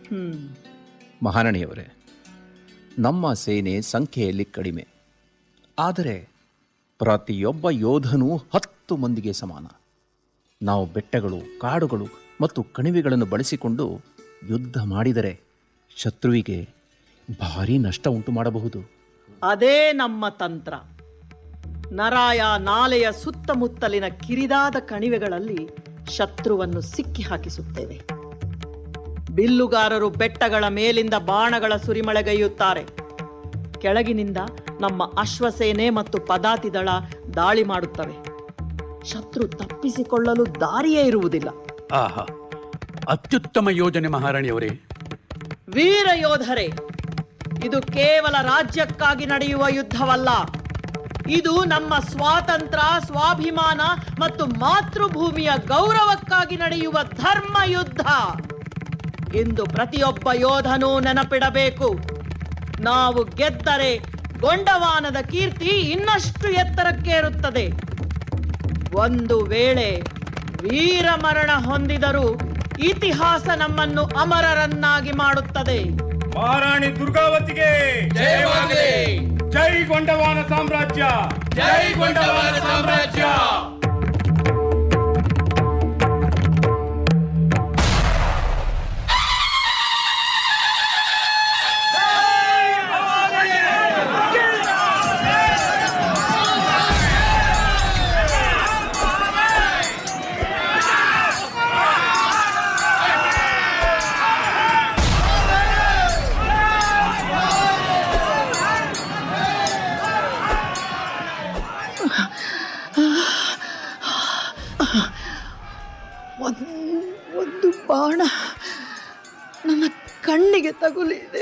ಹ್ಮ್ ಮಹಾರಾಣಿಯವರೇ ನಮ್ಮ ಸೇನೆ ಸಂಖ್ಯೆಯಲ್ಲಿ ಕಡಿಮೆ ಆದರೆ ಪ್ರತಿಯೊಬ್ಬ ಯೋಧನೂ ಹತ್ತು ಮಂದಿಗೆ ಸಮಾನ ನಾವು ಬೆಟ್ಟಗಳು ಕಾಡುಗಳು ಮತ್ತು ಕಣಿವೆಗಳನ್ನು ಬಳಸಿಕೊಂಡು ಯುದ್ಧ ಮಾಡಿದರೆ ಶತ್ರುವಿಗೆ ಭಾರೀ ನಷ್ಟ ಉಂಟು ಮಾಡಬಹುದು ಅದೇ ನಮ್ಮ ತಂತ್ರ ನರಾಯ ನಾಲೆಯ ಸುತ್ತಮುತ್ತಲಿನ ಕಿರಿದಾದ ಕಣಿವೆಗಳಲ್ಲಿ ಶತ್ರುವನ್ನು ಸಿಕ್ಕಿ ಹಾಕಿಸುತ್ತೇವೆ ಬಿಲ್ಲುಗಾರರು ಬೆಟ್ಟಗಳ ಮೇಲಿಂದ ಬಾಣಗಳ ಸುರಿಮಳೆಗೈಯುತ್ತಾರೆ ಕೆಳಗಿನಿಂದ ನಮ್ಮ ಅಶ್ವಸೇನೆ ಮತ್ತು ಪದಾತಿ ದಳ ದಾಳಿ ಮಾಡುತ್ತವೆ ಶತ್ರು ತಪ್ಪಿಸಿಕೊಳ್ಳಲು ದಾರಿಯೇ ಇರುವುದಿಲ್ಲ ಆಹಾ ಅತ್ಯುತ್ತಮ ಯೋಜನೆ ಮಹಾರಾಣಿಯವರೇ ವೀರ ಯೋಧರೇ ಇದು ಕೇವಲ ರಾಜ್ಯಕ್ಕಾಗಿ ನಡೆಯುವ ಯುದ್ಧವಲ್ಲ ಇದು ನಮ್ಮ ಸ್ವಾತಂತ್ರ್ಯ ಸ್ವಾಭಿಮಾನ ಮತ್ತು ಮಾತೃಭೂಮಿಯ ಗೌರವಕ್ಕಾಗಿ ನಡೆಯುವ ಧರ್ಮ ಯುದ್ಧ ಎಂದು ಪ್ರತಿಯೊಬ್ಬ ಯೋಧನೂ ನೆನಪಿಡಬೇಕು ನಾವು ಗೆದ್ದರೆ ಗೊಂಡವಾನದ ಕೀರ್ತಿ ಇನ್ನಷ್ಟು ಎತ್ತರಕ್ಕೇರುತ್ತದೆ ಒಂದು ವೇಳೆ ವೀರಮರಣ ಹೊಂದಿದರೂ ಇತಿಹಾಸ ನಮ್ಮನ್ನು ಅಮರರನ್ನಾಗಿ ಮಾಡುತ್ತದೆ ಮಹಾರಾಣಿ ದುರ್ಗಾವತಿಗೆ ಜೈ ಗೊಂಡವಾನ ಸಾಮ್ರಾಜ್ಯ ಜೈ ಗೊಂಡವಾನ ಸಾಮ್ರಾಜ್ಯ ಒಂದು ಒಂದು ಬಾಣ ನನ್ನ ಕಣ್ಣಿಗೆ ತಗುಲಿದೆ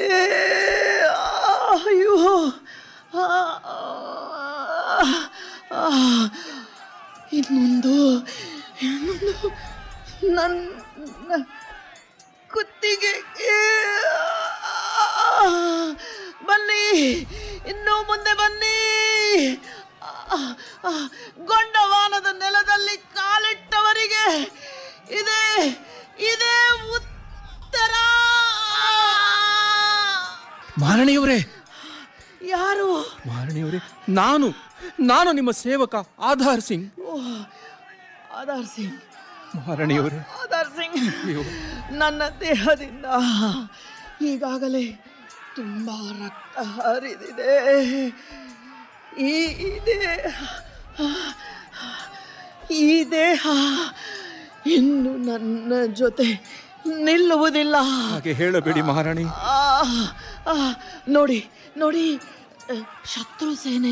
ಅಯ್ಯೋ ಆ, ಆ, ಇನ್ನೊಂದು ಇನ್ನೊಂದು ನನ್ನ ಕುತ್ತಿಗೆ ಬನ್ನಿ ಇನ್ನೂ ಮುಂದೆ ಬನ್ನಿ ಆ, ಆ, ಗೊಂಡವಾನದ ನೆಲದಲ್ಲಿ ಕಾಲಿಟ್ಟವರಿಗೆ ಇದೇ ಇದೇ ಉತ್ತರ ಮಹಾರಾಣಿಯವರೇ ಯಾರು ಮಹಾರಾಣಿಯವರೇ ನಾನು ನಾನು ನಿಮ್ಮ ಸೇವಕ ಆಧಾರ್ ಸಿಂಗ್ ಓ, ಆಧಾರ್ ಸಿಂಗ್ ಮಹಾರಾಣಿಯವರೇ ಆಧಾರ್ ಸಿಂಗ್ ಅಯ್ಯೋ. ನನ್ನ ದೇಹದಿಂದ ಈಗಾಗಲೇ ತುಂಬ ರಕ್ತ ಹರಿದಿದೆ ಈ ಈ ದೇಹ ಈ ದೇಹ ಇನ್ನು ನನ್ನ ಜೊತೆ ನಿಲ್ಲುವುದಿಲ್ಲ ಹಾಗೆ ಹೇಳಬೇಡಿ ಮಹಾರಾಣಿ ಆ, ಆ, ನೋಡಿ ನೋಡಿ ಆ, ಶತ್ರು ಸೇನೆ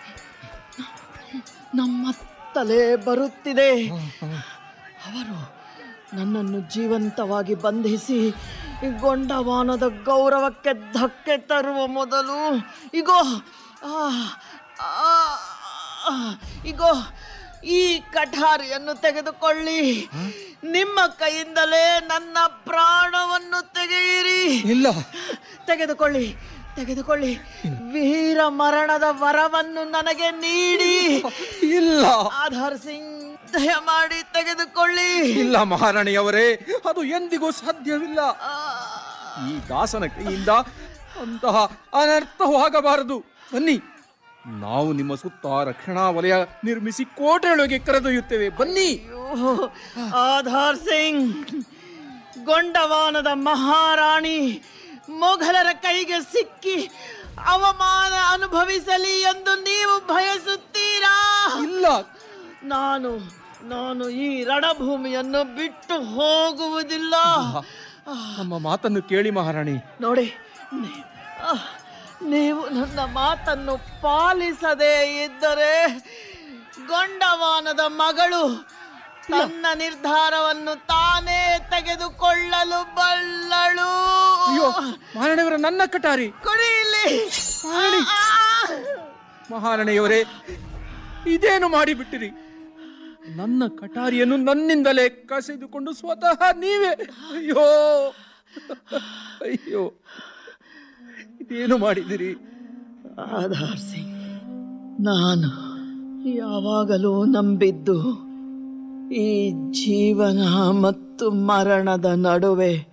ನಮ್ಮತ್ತಲೇ ಬರುತ್ತಿದೆ ಅವರು ನನ್ನನ್ನು ಜೀವಂತವಾಗಿ ಬಂಧಿಸಿ ಗೊಂಡವಾನದ ಗೌರವಕ್ಕೆ ಧಕ್ಕೆ ತರುವ ಮೊದಲು ಇಗೋ ಆ, ಆ, ಆ, ಇಗೋ ಈ ಕಠಾರಿಯನ್ನು ತೆಗೆದುಕೊಳ್ಳಿ ನಿಮ್ಮ ಕೈಯಿಂದಲೇ ನನ್ನ ಪ್ರಾಣವನ್ನು ತೆಗೆಯಿರಿ ಇಲ್ಲ ತೆಗೆದುಕೊಳ್ಳಿ ತೆಗೆದುಕೊಳ್ಳಿ ವೀರ ಮರಣದ ವರವನ್ನು ನನಗೆ ನೀಡಿ ಇಲ್ಲ ಆಧಾರ್ ಸಿಂಗ್ ದಯಮಾಡಿ ತೆಗೆದುಕೊಳ್ಳಿ ಇಲ್ಲ ಮಹಾರಾಣಿಯವರೇ ಅದು ಎಂದಿಗೂ ಸಾಧ್ಯವಿಲ್ಲ ಆ, ಈ ದಾಸನ ಕೈಯಿಂದ ಅಂತಹ ಅನರ್ಥವಾಗಬಾರದು ಬನ್ನಿ ನಾವು ನಿಮ್ಮ ಸುತ್ತ ರಕ್ಷಣಾ ವಲಯ ನಿರ್ಮಿಸಿ ಕೋಟೆಯೊಳಗೆ ಕರೆದೊಯ್ಯುತ್ತೇವೆ ಬನ್ನಿ ಅಯ್ಯೋ, ಆಧಾರ್ ಸಿಂಗ್ ಗೊಂಡವಾನದ ಮಹಾರಾಣಿ ಮೊಘಲರ ಕೈಗೆ ಸಿಕ್ಕಿ ಅವಮಾನ ಅನುಭವಿಸಲಿ ಎಂದು ನೀವು ಬಯಸುತ್ತೀರಾ ಇಲ್ಲ ನಾನು ನಾನು ಈ ರಣಭೂಮಿಯನ್ನು ಬಿಟ್ಟು ಹೋಗುವುದಿಲ್ಲ ನಮ್ಮ ಮಾತನ್ನು ಕೇಳಿ ಮಹಾರಾಣಿ ನೋಡಿ ನೀ- ಆ, ನೀವು ನನ್ನ ಮಾತನ್ನು ಪಾಲಿಸದೇ ಇದ್ದರೆ ಗೊಂಡವಾನದ ಮಗಳು ತನ್ನ ನಿರ್ಧಾರವನ್ನು ತಾನೇ ತೆಗೆದುಕೊಳ್ಳಲು ಬಲ್ಲಳು ಅಯ್ಯೋ ಮಹಾರಾಣಿಯವರ ನನ್ನ ಕಟಾರಿ ಕೊಡಿ ಇಲ್ಲಿ ಮಹಾರಾಣಿ. ಆ, ಮಹಾರಾಣಿಯವರೇ ಇದೇನು ಮಾಡಿಬಿಟ್ಟಿರಿ ನನ್ನ ಕಟಾರಿಯನ್ನು ನನ್ನಿಂದಲೇ ಕಸಿದುಕೊಂಡು ಸ್ವತಃ ನೀವೇ ಅಯ್ಯೋ ಅಯ್ಯೋ ಇದೇನು ಮಾಡಿದಿರಿ ಆಧಾರ್ ಸಿಂಗ್ ನಾನು ಯಾವಾಗಲೂ ನಂಬಿದ್ದು ಈ ಜೀವನ ಮತ್ತು ಮರಣದ ನಡುವೆ